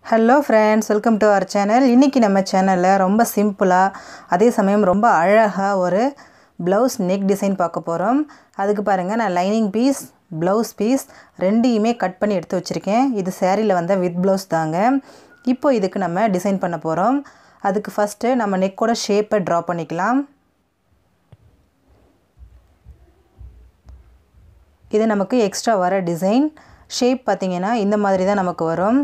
hello friends welcome to our channel இன்றைக்கி நம்ம சேனலில் ரொம்ப சிம்பிளாக அதே சமயம் ரொம்ப அழகாக ஒரு ப்ளவுஸ் நெக் டிசைன் பார்க்க போகிறோம் அதுக்கு பாருங்கள் நான் லைனிங் பீஸ் ப்ளவுஸ் பீஸ் ரெண்டையுமே கட் பண்ணி எடுத்து வச்சுருக்கேன் இது சேரீயில் வந்த வித் ப்ளவுஸ் தாங்க இப்போ இதுக்கு நம்ம டிசைன் பண்ண போகிறோம் அதுக்கு ஃபஸ்ட்டு நம்ம நெக்கோட ஷேப்பை ட்ரா பண்ணிக்கலாம் இது நமக்கு எக்ஸ்ட்ரா வர டிசைன் ஷேப் பார்த்திங்கன்னா இந்த மாதிரி தான் நமக்கு வரும்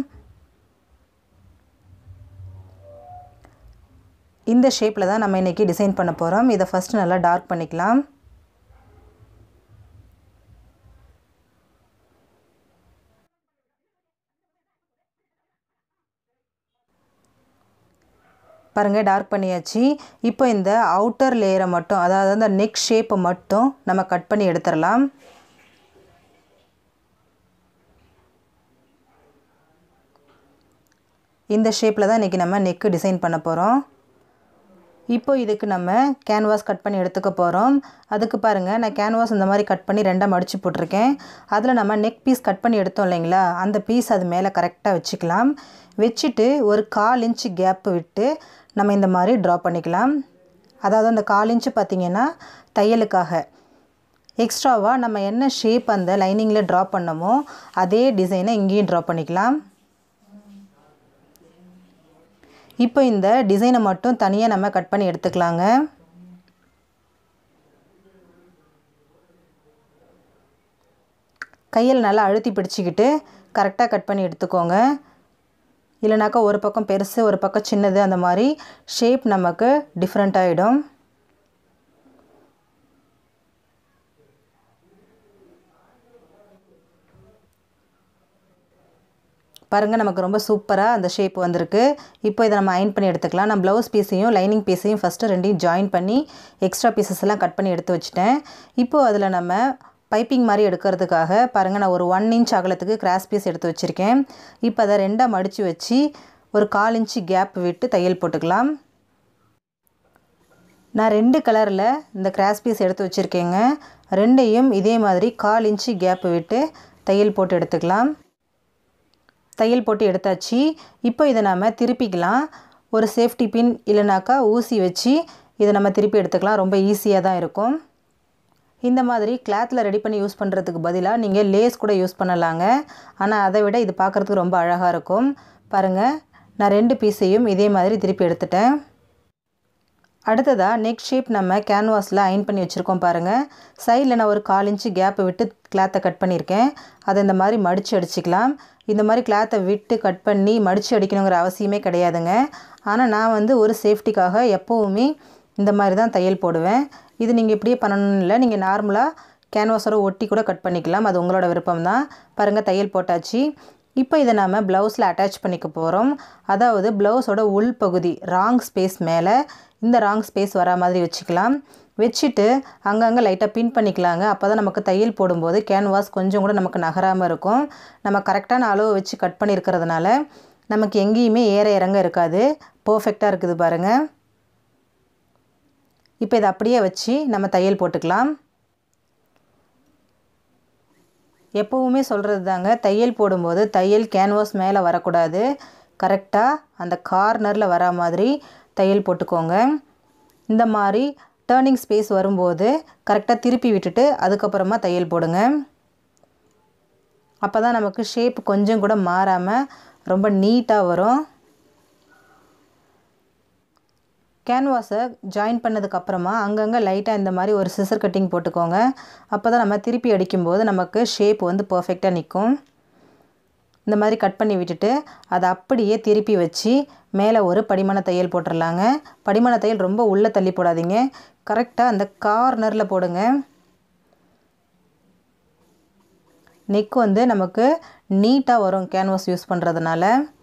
இந்த ஷேப்பில் தான் நம்ம இன்றைக்கி டிசைன் பண்ண போகிறோம் இதை ஃபஸ்ட்டு நல்லா டார்க் பண்ணிக்கலாம் பாருங்கள் டார்க் பண்ணியாச்சு இப்போ இந்த அவுட்டர் லேயரை மட்டும் அதாவது அந்த நெக் ஷேப்பை மட்டும் நம்ம கட் பண்ணி எடுத்துடலாம் இந்த ஷேப்பில் தான் இன்றைக்கி நம்ம நெக்கு டிசைன் பண்ண போகிறோம் இப்போ இதுக்கு நம்ம கேன்வாஸ் கட் பண்ணி எடுத்துக்க போகிறோம் அதுக்கு பாருங்கள் நான் கேன்வாஸ் இந்த மாதிரி கட் பண்ணி ரெண்டாக மடித்து போட்டிருக்கேன் அதில் நம்ம நெக் பீஸ் கட் பண்ணி எடுத்தோம் இல்லைங்களா அந்த பீஸ் அது மேலே கரெக்டாக வச்சுக்கலாம் வச்சுட்டு ஒரு கால் இன்ச்சு கேப்பு விட்டு நம்ம இந்த மாதிரி ட்ரா பண்ணிக்கலாம் அதாவது அந்த கால் இன்ச்சு பார்த்திங்கன்னா தையலுக்காக எக்ஸ்ட்ராவாக நம்ம என்ன ஷேப் அந்த லைனிங்கில் ட்ரா பண்ணமோ அதே டிசைனை இங்கேயும் ட்ரா பண்ணிக்கலாம் இப்போ இந்த டிசைனை மட்டும் தனியாக நம்ம கட் பண்ணி எடுத்துக்கலாங்க கையில் நல்லா அழுத்தி பிடிச்சிக்கிட்டு கரெக்டாக கட் பண்ணி எடுத்துக்கோங்க இல்லைனாக்கா ஒரு பக்கம் பெருசு ஒரு பக்கம் சின்னது அந்த மாதிரி ஷேப் நமக்கு டிஃப்ரெண்ட் ஆகிடும் பாருங்கள் நமக்கு ரொம்ப சூப்பராக அந்த ஷேப் வந்திருக்கு இப்போ இதை நம்ம அயன் பண்ணி எடுத்துக்கலாம் நான் ப்ளவுஸ் பீஸையும் லைனிங் பீஸையும் ஃபஸ்ட்டு ரெண்டையும் ஜாயின் பண்ணி எக்ஸ்ட்ரா பீசஸ் எல்லாம் கட் பண்ணி எடுத்து வச்சுட்டேன் இப்போது அதில் நம்ம பைப்பிங் மாதிரி எடுக்கிறதுக்காக பாருங்கள் நான் ஒரு ஒன் இன்ச் அகலத்துக்கு கிராஸ் பீஸ் எடுத்து வச்சுருக்கேன் இப்போ அதை ரெண்டாக மடித்து வச்சு ஒரு கால் இன்ச்சு கேப் விட்டு தையல் போட்டுக்கலாம் நான் ரெண்டு கலரில் இந்த கிராஸ் பீஸ் எடுத்து வச்சுருக்கேங்க ரெண்டையும் இதே மாதிரி கால் இன்ச்சு கேப் விட்டு தையல் போட்டு எடுத்துக்கலாம் தையல் போட்டு எடுத்தாச்சு இப்போ இதை நம்ம திருப்பிக்கலாம் ஒரு சேஃப்டி பின் இல்லைனாக்கா ஊசி வச்சு இதை நம்ம திருப்பி எடுத்துக்கலாம் ரொம்ப ஈஸியாக தான் இருக்கும் இந்த மாதிரி கிளாத்தில் ரெடி பண்ணி யூஸ் பண்ணுறதுக்கு பதிலாக நீங்கள் லேஸ் கூட யூஸ் பண்ணலாங்க ஆனால் அதை விட இது பார்க்குறதுக்கு ரொம்ப அழகாக இருக்கும் பாருங்கள் நான் ரெண்டு பீஸையும் இதே மாதிரி திருப்பி எடுத்துட்டேன் அடுத்ததாக நெக் ஷேப் நம்ம கேன்வாஸில் அயன் பண்ணி வச்சுருக்கோம் பாருங்கள் சைடில் நான் ஒரு கால் இன்ச்சு கேப்பை விட்டு கிளாத்தை கட் பண்ணியிருக்கேன் அதை இந்த மாதிரி மடித்து அடிச்சிக்கலாம் இந்த மாதிரி கிளாத்தை விட்டு கட் பண்ணி மடித்து அடிக்கணுங்கிற அவசியமே கிடையாதுங்க ஆனால் நான் வந்து ஒரு சேஃப்டிக்காக எப்போவுமே இந்த மாதிரி தான் தையல் போடுவேன் இது நீங்கள் இப்படியே பண்ணணும் இல்லை நீங்கள் நார்மலாக கேன்வாஸோட ஒட்டி கூட கட் பண்ணிக்கலாம் அது உங்களோட விருப்பம் தான் பாருங்கள் தையல் போட்டாச்சு இப்போ இதை நாம் ப்ளவுஸில் அட்டாச் பண்ணிக்க போகிறோம் அதாவது ப்ளவுஸோட உள் பகுதி ராங் ஸ்பேஸ் மேலே இந்த ராங் ஸ்பேஸ் வரா மாதிரி வச்சுக்கலாம் வச்சுட்டு அங்கங்கே லைட்டாக பின் பண்ணிக்கலாங்க அப்போ தான் நமக்கு தையல் போடும்போது கேன்வாஸ் கொஞ்சம் கூட நமக்கு நகராமல் இருக்கும் நம்ம கரெக்டான அளவு வச்சு கட் பண்ணியிருக்கிறதுனால நமக்கு எங்கேயுமே ஏற இறங்க இருக்காது பர்ஃபெக்டாக இருக்குது பாருங்கள் இப்போ இதை அப்படியே வச்சு நம்ம தையல் போட்டுக்கலாம் எப்போவுமே சொல்கிறது தாங்க தையல் போடும்போது தையல் கேன்வாஸ் மேலே வரக்கூடாது கரெக்டாக அந்த கார்னரில் வரா மாதிரி தையல் போட்டுக்கோங்க இந்த மாதிரி டேர்னிங் ஸ்பேஸ் வரும்போது கரெக்டாக திருப்பி விட்டுட்டு அதுக்கப்புறமா தையல் போடுங்க அப்போ தான் நமக்கு ஷேப் கொஞ்சம் கூட மாறாமல் ரொம்ப நீட்டாக வரும் கேன்வாஸை ஜாயின் பண்ணதுக்கப்புறமா அங்கங்கே லைட்டாக இந்த மாதிரி ஒரு சிசர் கட்டிங் போட்டுக்கோங்க அப்போ தான் நம்ம திருப்பி அடிக்கும்போது நமக்கு ஷேப் வந்து பர்ஃபெக்டாக நிற்கும் இந்த மாதிரி கட் பண்ணி விட்டுட்டு அதை அப்படியே திருப்பி வச்சு மேலே ஒரு படிமான தையல் போட்டுடலாங்க படிமான தையல் ரொம்ப உள்ளே தள்ளி போடாதீங்க கரெக்டாக அந்த கார்னரில் போடுங்க நெக் வந்து நமக்கு நீட்டாக வரும் கேன்வாஸ் யூஸ் பண்ணுறதுனால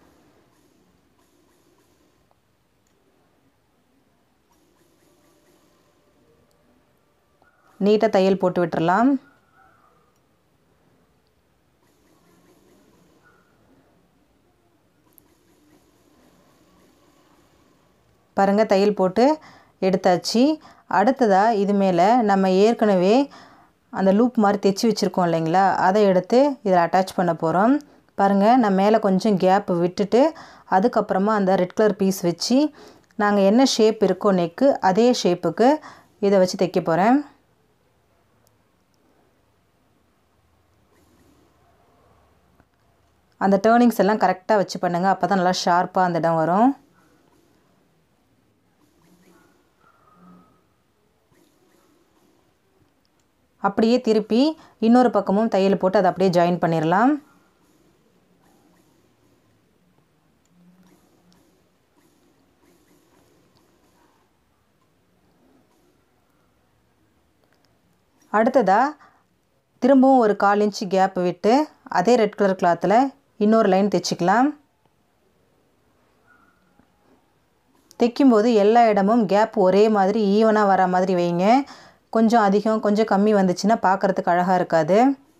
நீட்டாக தையல் போட்டு விட்டுறலாம் பாருங்கள் தையல் போட்டு எடுத்தாச்சு அடுத்ததாக இது மேலே நம்ம ஏற்கனவே அந்த லூப் மாதிரி தைச்சி வச்சுருக்கோம் இல்லைங்களா அதை எடுத்து இதில் அட்டாச் பண்ண போகிறோம் பாருங்கள் நான் மேலே கொஞ்சம் கேப் விட்டுட்டு அதுக்கப்புறமா அந்த ரெட் கலர் பீஸ் வச்சு நாங்கள் என்ன ஷேப் இருக்கோ நெக்கு அதே ஷேப்புக்கு இதை வச்சு தைக்க போகிறேன் அந்த டேர்னிங்ஸ் எல்லாம் கரெக்டாக வச்சு பண்ணுங்கள் அப்போ தான் நல்லா ஷார்ப்பாக அந்த இடம் வரும் அப்படியே திருப்பி இன்னொரு பக்கமும் தையல் போட்டு அதை அப்படியே ஜாயின் பண்ணிடலாம் அடுத்ததாக திரும்பவும் ஒரு கால் இன்ச்சு கேப் விட்டு அதே ரெட் கலர் கிளாத்தில் இன்னொரு லைன் தைச்சிக்கலாம் தைக்கும்போது எல்லா இடமும் கேப் ஒரே மாதிரி ஈவனாக வர மாதிரி வைங்க கொஞ்சம் அதிகம் கொஞ்சம் கம்மி வந்துச்சுன்னா பார்க்குறதுக்கு அழகாக இருக்காது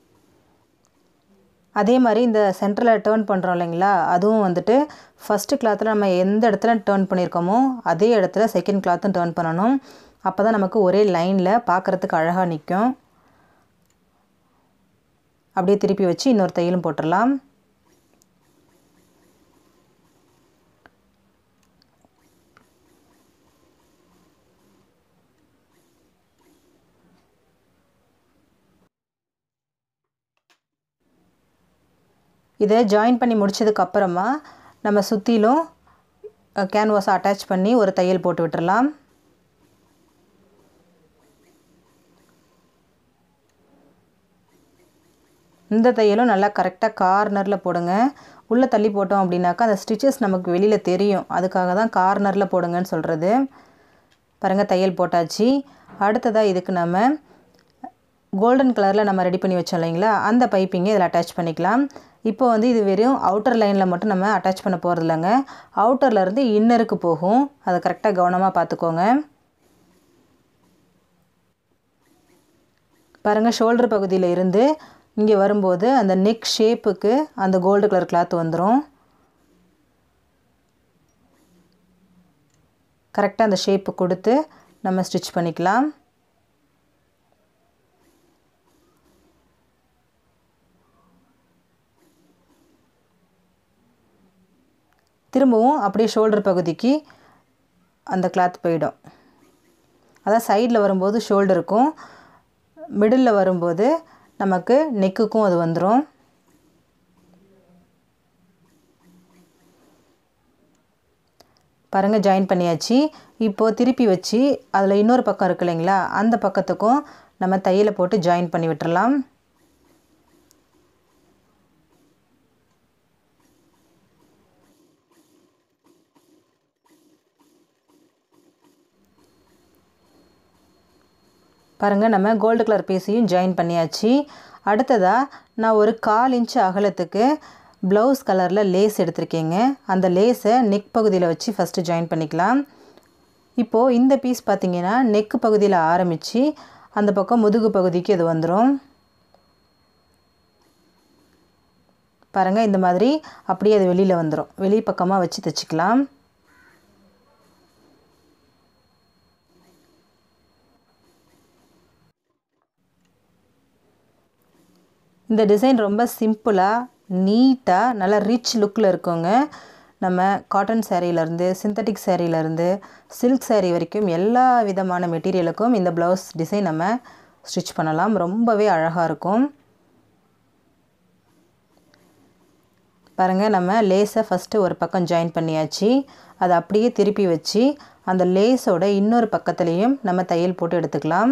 அதே மாதிரி இந்த சென்டரில் டேர்ன் பண்ணுறோம் இல்லைங்களா அதுவும் வந்துட்டு ஃபஸ்ட்டு கிளாத்தில் நம்ம எந்த இடத்துல டேர்ன் பண்ணியிருக்கோமோ அதே இடத்துல செகண்ட் கிளாத்தும் டேர்ன் பண்ணணும் அப்போ தான் நமக்கு ஒரே லைனில் பார்க்குறதுக்கு அழகாக நிற்கும் அப்படியே திருப்பி வச்சு இன்னொரு தையலும் போட்டுடலாம் இதை ஜாயின் பண்ணி முடித்ததுக்கு அப்புறமா நம்ம சுற்றிலும் கேன்வாஸை அட்டாச் பண்ணி ஒரு தையல் போட்டு விட்டுறலாம் இந்த தையலும் நல்லா கரெக்டாக கார்னரில் போடுங்க உள்ளே தள்ளி போட்டோம் அப்படின்னாக்கா அந்த ஸ்டிச்சஸ் நமக்கு வெளியில் தெரியும் அதுக்காக தான் கார்னரில் போடுங்கன்னு சொல்கிறது பாருங்கள் தையல் போட்டாச்சு அடுத்ததாக இதுக்கு நம்ம கோல்டன் கலரில் நம்ம ரெடி பண்ணி வச்சோம் இல்லைங்களா அந்த பைப்பிங்கை இதில் அட்டாச் பண்ணிக்கலாம் இப்போ வந்து இது வெறும் அவுட்டர் லைனில் மட்டும் நம்ம அட்டாச் பண்ண போகிறது இல்லைங்க அவுட்டர்லேருந்து இன்னருக்கு போகும் அதை கரெக்டாக கவனமாக பார்த்துக்கோங்க பாருங்கள் ஷோல்டர் பகுதியில் இருந்து இங்கே வரும்போது அந்த நெக் ஷேப்புக்கு அந்த கோல்டு கலர் கிளாத் வந்துடும் கரெக்டாக அந்த ஷேப்பு கொடுத்து நம்ம ஸ்டிச் பண்ணிக்கலாம் திரும்பவும் அப்படியே ஷோல்டர் பகுதிக்கு அந்த கிளாத் போயிடும் அதான் சைடில் வரும்போது ஷோல்டருக்கும் மிடில் வரும்போது நமக்கு நெக்குக்கும் அது வந்துடும் பாருங்கள் ஜாயின் பண்ணியாச்சு இப்போது திருப்பி வச்சு அதில் இன்னொரு பக்கம் இருக்கு இல்லைங்களா அந்த பக்கத்துக்கும் நம்ம தையலை போட்டு ஜாயின் பண்ணி விட்டுறலாம் பாருங்கள் நம்ம கோல்டு கலர் பீஸையும் ஜாயின் பண்ணியாச்சு அடுத்ததாக நான் ஒரு கால் இன்ச்சு அகலத்துக்கு ப்ளவுஸ் கலரில் லேஸ் எடுத்திருக்கேங்க அந்த லேஸை நெக் பகுதியில் வச்சு ஃபஸ்ட்டு ஜாயின் பண்ணிக்கலாம் இப்போது இந்த பீஸ் பார்த்திங்கன்னா நெக்கு பகுதியில் ஆரம்பித்து அந்த பக்கம் முதுகு பகுதிக்கு இது வந்துடும் பாருங்கள் இந்த மாதிரி அப்படியே அது வெளியில் வந்துடும் வெளி பக்கமாக வச்சு தைச்சிக்கலாம் இந்த டிசைன் ரொம்ப சிம்பிளாக நீட்டாக நல்லா ரிச் லுக்கில் இருக்குங்க நம்ம காட்டன் சேரீலேருந்து சிந்தட்டிக் சேரீலேருந்து சில்க் சேரீ வரைக்கும் எல்லா விதமான மெட்டீரியலுக்கும் இந்த ப்ளவுஸ் டிசைன் நம்ம ஸ்டிச் பண்ணலாம் ரொம்பவே அழகாக இருக்கும் பாருங்கள் நம்ம லேஸை ஃபஸ்ட்டு ஒரு பக்கம் ஜாயின் பண்ணியாச்சு அதை அப்படியே திருப்பி வச்சு அந்த லேஸோட இன்னொரு பக்கத்துலேயும் நம்ம தையல் போட்டு எடுத்துக்கலாம்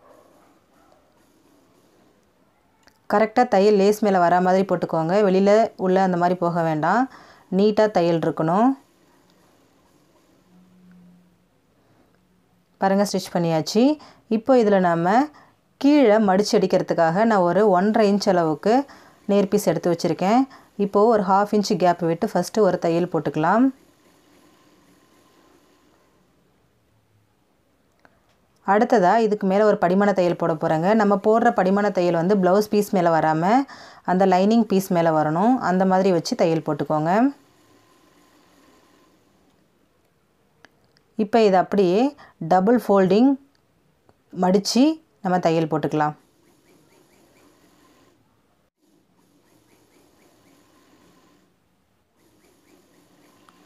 கரெக்டாக தையல் லேஸ் மேலே வரா மாதிரி போட்டுக்கோங்க வெளியில் உள்ளே அந்த மாதிரி போக வேண்டாம் நீட்டாக தையல் இருக்கணும் பாருங்கள் ஸ்டிச் பண்ணியாச்சு இப்போ இதில் நம்ம கீழே மடிச்சு அடிக்கிறதுக்காக நான் ஒரு ஒன்றரை இன்ச் அளவுக்கு நேர் பீஸ் எடுத்து வச்சுருக்கேன் இப்போது ஒரு ஹாஃப் இன்ச் கேப் விட்டு ஃபஸ்ட்டு ஒரு தையல் போட்டுக்கலாம் அடுத்ததாக இதுக்கு மேலே ஒரு படிமான தையல் போட போகிறேங்க நம்ம போடுற படிமான தையல் வந்து ப்ளவுஸ் பீஸ் மேலே வராமல் அந்த லைனிங் பீஸ் மேலே வரணும் அந்த மாதிரி வச்சு தையல் போட்டுக்கோங்க இப்போ இதை அப்படியே டபுள் ஃபோல்டிங் மடித்து நம்ம தையல் போட்டுக்கலாம்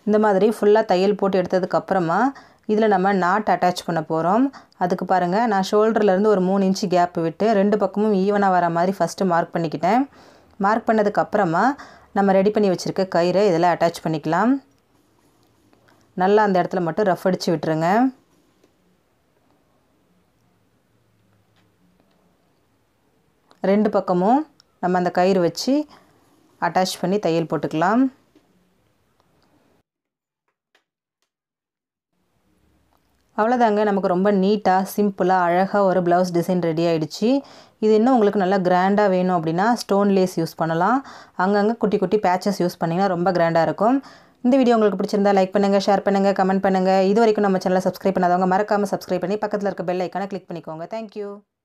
இந்த மாதிரி ஃபுல்லாக தையல் போட்டு எடுத்ததுக்கப்புறமா இதில் நம்ம நாட் அட்டாச் பண்ண போகிறோம் அதுக்கு பாருங்கள் நான் ஷோல்டர்லேருந்து ஒரு மூணு இன்ச்சு கேப் விட்டு ரெண்டு பக்கமும் ஈவனாக வர மாதிரி ஃபஸ்ட்டு மார்க் பண்ணிக்கிட்டேன் மார்க் பண்ணதுக்கப்புறமா நம்ம ரெடி பண்ணி வச்சுருக்க கயிறை இதில் அட்டாச் பண்ணிக்கலாம் நல்லா அந்த இடத்துல மட்டும் ரஃப் அடித்து விட்டுருங்க ரெண்டு பக்கமும் நம்ம அந்த கயிறு வச்சு அட்டாச் பண்ணி தையல் போட்டுக்கலாம் அவ்வளோதாங்க நமக்கு ரொம்ப நீட்டாக சிம்பிளாக அழகாக ஒரு ப்ளவுஸ் டிசைன் ரெடி ஆகிடுச்சு இது இன்னும் உங்களுக்கு நல்லா கிராண்டாக வேணும் அப்படின்னா ஸ்டோன் லேஸ் யூஸ் பண்ணலாம் அங்கங்கே குட்டி குட்டி பேச்சஸ் யூஸ் பண்ணிங்கன்னா ரொம்ப கிராண்டாக இருக்கும் இந்த வீடியோ உங்களுக்கு பிடிச்சிருந்தா லைக் பண்ணுங்கள் ஷேர் பண்ணுங்கள் கமெண்ட் பண்ணுங்கள் இது வரைக்கும் நம்ம சேனலை சப்ஸ்கிரைப் பண்ணாதவங்க மறக்காமல் சப்ஸ்கிரைப் பண்ணி பக்கத்தில் இருக்க பெல் ஐக்கானை கிளிக் பண்ணிக்கோங்க தேங்க்யூ